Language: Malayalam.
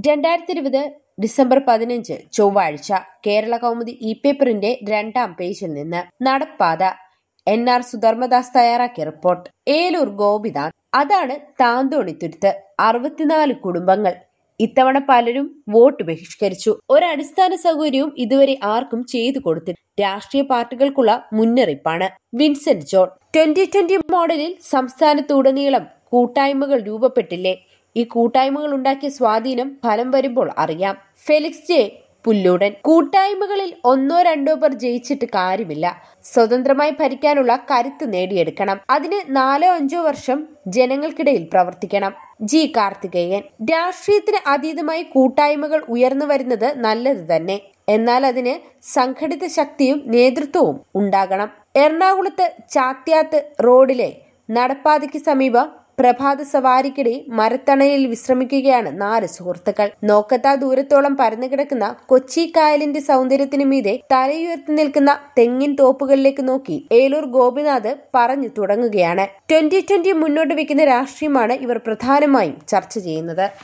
രണ്ടായിരത്തി ഇരുപത് ഡിസംബർ പതിനഞ്ച് ചൊവ്വാഴ്ച കേരള കൗമുദി ഇ പേപ്പറിന്റെ രണ്ടാം പേജിൽ നിന്ന് നടപ്പാത എൻ ആർ സുധർമ്മദാസ് തയ്യാറാക്കിയ റിപ്പോർട്ട് ഏലൂർ ഗോപിനാഥ് അതാണ് താന്തോണിത്തുരുത്ത് അറുപത്തിനാല് കുടുംബങ്ങൾ ഇത്തവണ പലരും വോട്ട് ബഹിഷ്കരിച്ചു ഒരടിസ്ഥാന സൗകര്യവും ഇതുവരെ ആർക്കും ചെയ്തു കൊടുത്തില്ല രാഷ്ട്രീയ പാർട്ടികൾക്കുള്ള മുന്നറിയിപ്പാണ് വിൻസെന്റ് ജോൺ ട്വന്റി ട്വന്റി മോഡലിൽ സംസ്ഥാനത്തുടനീളം കൂട്ടായ്മകൾ രൂപപ്പെട്ടില്ലേ ഈ കൂട്ടായ്മകൾ ഉണ്ടാക്കിയ സ്വാധീനം ഫലം വരുമ്പോൾ അറിയാം ഫെലിക്സ് ജെ പുല്ലൂടൻ കൂട്ടായ്മകളിൽ ഒന്നോ രണ്ടോ പേർ ജയിച്ചിട്ട് കാര്യമില്ല സ്വതന്ത്രമായി ഭരിക്കാനുള്ള കരുത്ത് നേടിയെടുക്കണം അതിന് നാലോ അഞ്ചോ വർഷം ജനങ്ങൾക്കിടയിൽ പ്രവർത്തിക്കണം ജി കാർത്തികേയൻ രാഷ്ട്രീയത്തിന് അതീതമായി കൂട്ടായ്മകൾ ഉയർന്നു വരുന്നത് നല്ലത് തന്നെ എന്നാൽ അതിന് സംഘടിത ശക്തിയും നേതൃത്വവും ഉണ്ടാകണം എറണാകുളത്ത് ചാത്യാത്ത് റോഡിലെ നടപ്പാതയ്ക്ക് സമീപം പ്രഭാത സവാരിക്കിടെ മരത്തണലിൽ വിശ്രമിക്കുകയാണ് നാല് സുഹൃത്തുക്കൾ നോക്കത്താ ദൂരത്തോളം പരന്നു കിടക്കുന്ന കൊച്ചി കായലിന്റെ സൗന്ദര്യത്തിന് മീതെ തലയുയർത്തി നിൽക്കുന്ന തെങ്ങിൻ തോപ്പുകളിലേക്ക് നോക്കി ഏലൂർ ഗോപിനാഥ് പറഞ്ഞു തുടങ്ങുകയാണ് ട്വന്റി ട്വന്റി മുന്നോട്ട് വെക്കുന്ന രാഷ്ട്രീയമാണ് ഇവർ പ്രധാനമായും ചർച്ച ചെയ്യുന്നത്